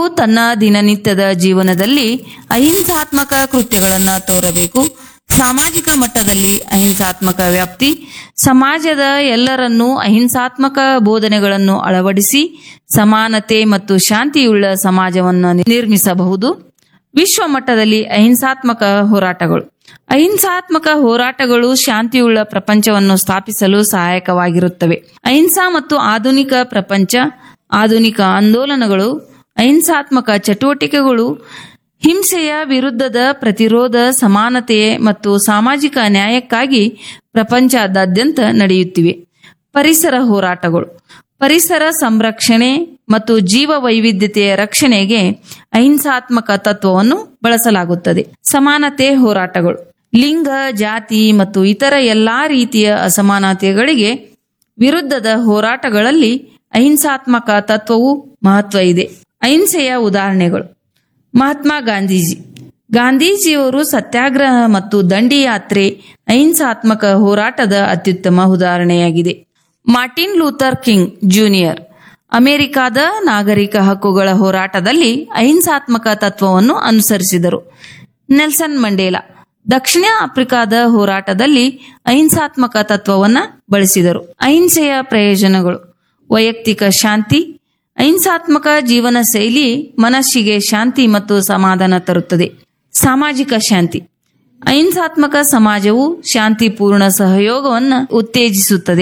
ತನ್ನ ದಿನನಿತ್ಯದ ಜೀವನದಲ್ಲಿ ಅಹಿಂಸಾತ್ಮಕ ಕೃತ್ಯಗಳನ್ನು ತೋರಬೇಕು ಸಾಮಾಜಿಕ ಮಟ್ಟದಲ್ಲಿ ಅಹಿಂಸಾತ್ಮಕ ವ್ಯಾಪ್ತಿ ಸಮಾಜದ ಎಲ್ಲರನ್ನೂ ಅಹಿಂಸಾತ್ಮಕ ಬೋಧನೆಗಳನ್ನು ಅಳವಡಿಸಿ ಸಮಾನತೆ ಮತ್ತು ಶಾಂತಿಯುಳ್ಳ ಸಮಾಜವನ್ನು ನಿರ್ಮಿಸಬಹುದು ವಿಶ್ವ ಮಟ್ಟದಲ್ಲಿ ಅಹಿಂಸಾತ್ಮಕ ಹೋರಾಟಗಳು ಅಹಿಂಸಾತ್ಮಕ ಹೋರಾಟಗಳು ಶಾಂತಿಯುಳ್ಳ ಪ್ರಪಂಚವನ್ನು ಸ್ಥಾಪಿಸಲು ಸಹಾಯಕವಾಗಿರುತ್ತವೆ ಅಹಿಂಸಾ ಮತ್ತು ಆಧುನಿಕ ಪ್ರಪಂಚ ಆಧುನಿಕ ಆಂದೋಲನಗಳು ಅಹಿಂಸಾತ್ಮಕ ಚಟುವಟಿಕೆಗಳು ಹಿಂಸೆಯ ವಿರುದ್ಧದ ಪ್ರತಿರೋಧ ಸಮಾನತೆ ಮತ್ತು ಸಾಮಾಜಿಕ ನ್ಯಾಯಕ್ಕಾಗಿ ಪ್ರಪಂಚದಾದ್ಯಂತ ನಡೆಯುತ್ತಿವೆ ಪರಿಸರ ಹೋರಾಟಗಳು ಪರಿಸರ ಸಂರಕ್ಷಣೆ ಮತ್ತು ಜೀವ ವೈವಿಧ್ಯತೆಯ ರಕ್ಷಣೆಗೆ ಅಹಿಂಸಾತ್ಮಕ ತತ್ವವನ್ನು ಬಳಸಲಾಗುತ್ತದೆ ಸಮಾನತೆ ಹೋರಾಟಗಳು ಲಿಂಗ ಜಾತಿ ಮತ್ತು ಇತರ ಎಲ್ಲಾ ರೀತಿಯ ಅಸಮಾನತೆಗಳಿಗೆ ವಿರುದ್ಧದ ಹೋರಾಟಗಳಲ್ಲಿ ಅಹಿಂಸಾತ್ಮಕ ತತ್ವವು ಮಹತ್ವ ಇದೆ ಅಹಿಂಸೆಯ ಉದಾಹರಣೆಗಳು ಮಹಾತ್ಮ ಗಾಂಧೀಜಿ ಗಾಂಧೀಜಿಯವರು ಸತ್ಯಾಗ್ರಹ ಮತ್ತು ದಂಡಿ ಯಾತ್ರೆ ಅಹಿಂಸಾತ್ಮಕ ಹೋರಾಟದ ಅತ್ಯುತ್ತಮ ಉದಾಹರಣೆಯಾಗಿದೆ ಮಾರ್ಟಿನ್ ಲೂಥರ್ ಕಿಂಗ್ ಜೂನಿಯರ್ ಅಮೆರಿಕಾದ ನಾಗರಿಕ ಹಕ್ಕುಗಳ ಹೋರಾಟದಲ್ಲಿ ಅಹಿಂಸಾತ್ಮಕ ತತ್ವವನ್ನು ಅನುಸರಿಸಿದರು ನೆಲ್ಸನ್ ಮಂಡೇಲಾ ದಕ್ಷಿಣ ಆಫ್ರಿಕಾದ ಹೋರಾಟದಲ್ಲಿ ಅಹಿಂಸಾತ್ಮಕ ತತ್ವವನ್ನ ಬಳಸಿದರು ಅಹಿಂಸೆಯ ಪ್ರಯೋಜನಗಳು ವೈಯಕ್ತಿಕ ಶಾಂತಿ ಅಹಿಂಸಾತ್ಮಕ ಜೀವನ ಶೈಲಿ ಮನಸ್ಸಿಗೆ ಶಾಂತಿ ಮತ್ತು ಸಮಾಧಾನ ತರುತ್ತದೆ ಸಾಮಾಜಿಕ ಶಾಂತಿ ಅಹಿಂಸಾತ್ಮಕ ಸಮಾಜವು ಶಾಂತಿಪೂರ್ಣ ಸಹಯೋಗವನ್ನು ಉತ್ತೇಜಿಸುತ್ತದೆ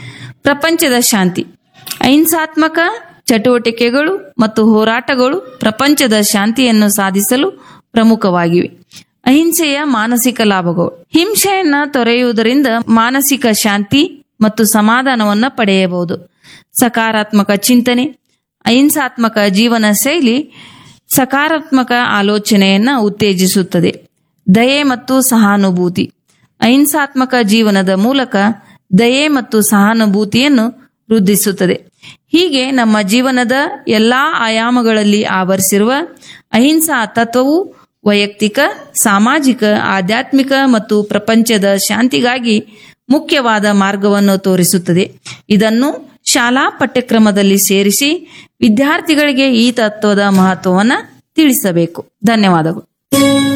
ಪ್ರಪಂಚದ ಶಾಂತಿ ಅಹಿಂಸಾತ್ಮಕ ಚಟುವಟಿಕೆಗಳು ಮತ್ತು ಹೋರಾಟಗಳು ಪ್ರಪಂಚದ ಶಾಂತಿಯನ್ನು ಸಾಧಿಸಲು ಪ್ರಮುಖವಾಗಿವೆ ಅಹಿಂಸೆಯ ಮಾನಸಿಕ ಲಾಭಗಳು ಹಿಂಸೆಯನ್ನ ತೊರೆಯುವುದರಿಂದ ಮಾನಸಿಕ ಶಾಂತಿ ಮತ್ತು ಸಮಾಧಾನವನ್ನ ಪಡೆಯಬಹುದು ಸಕಾರಾತ್ಮಕ ಚಿಂತನೆ ಅಹಿಂಸಾತ್ಮಕ ಜೀವನ ಶೈಲಿ ಸಕಾರಾತ್ಮಕ ಆಲೋಚನೆಯನ್ನ ಉತ್ತೇಜಿಸುತ್ತದೆ ದಯೆ ಮತ್ತು ಸಹಾನುಭೂತಿ ಅಹಿಂಸಾತ್ಮಕ ಜೀವನದ ಮೂಲಕ ದಯೆ ಮತ್ತು ಸಹಾನುಭೂತಿಯನ್ನು ವೃದ್ಧಿಸುತ್ತದೆ ಹೀಗೆ ನಮ್ಮ ಜೀವನದ ಎಲ್ಲಾ ಆಯಾಮಗಳಲ್ಲಿ ಆವರಿಸಿರುವ ಅಹಿಂಸಾ ತತ್ವವು ವೈಯಕ್ತಿಕ ಸಾಮಾಜಿಕ ಆಧ್ಯಾತ್ಮಿಕ ಮತ್ತು ಪ್ರಪಂಚದ ಶಾಂತಿಗಾಗಿ ಮುಖ್ಯವಾದ ಮಾರ್ಗವನ್ನು ತೋರಿಸುತ್ತದೆ ಇದನ್ನು ಶಾಲಾ ಪಠ್ಯಕ್ರಮದಲ್ಲಿ ಸೇರಿಸಿ ವಿದ್ಯಾರ್ಥಿಗಳಿಗೆ ಈ ತತ್ವದ ಮಹತ್ವವನ್ನು ತಿಳಿಸಬೇಕು ಧನ್ಯವಾದಗಳು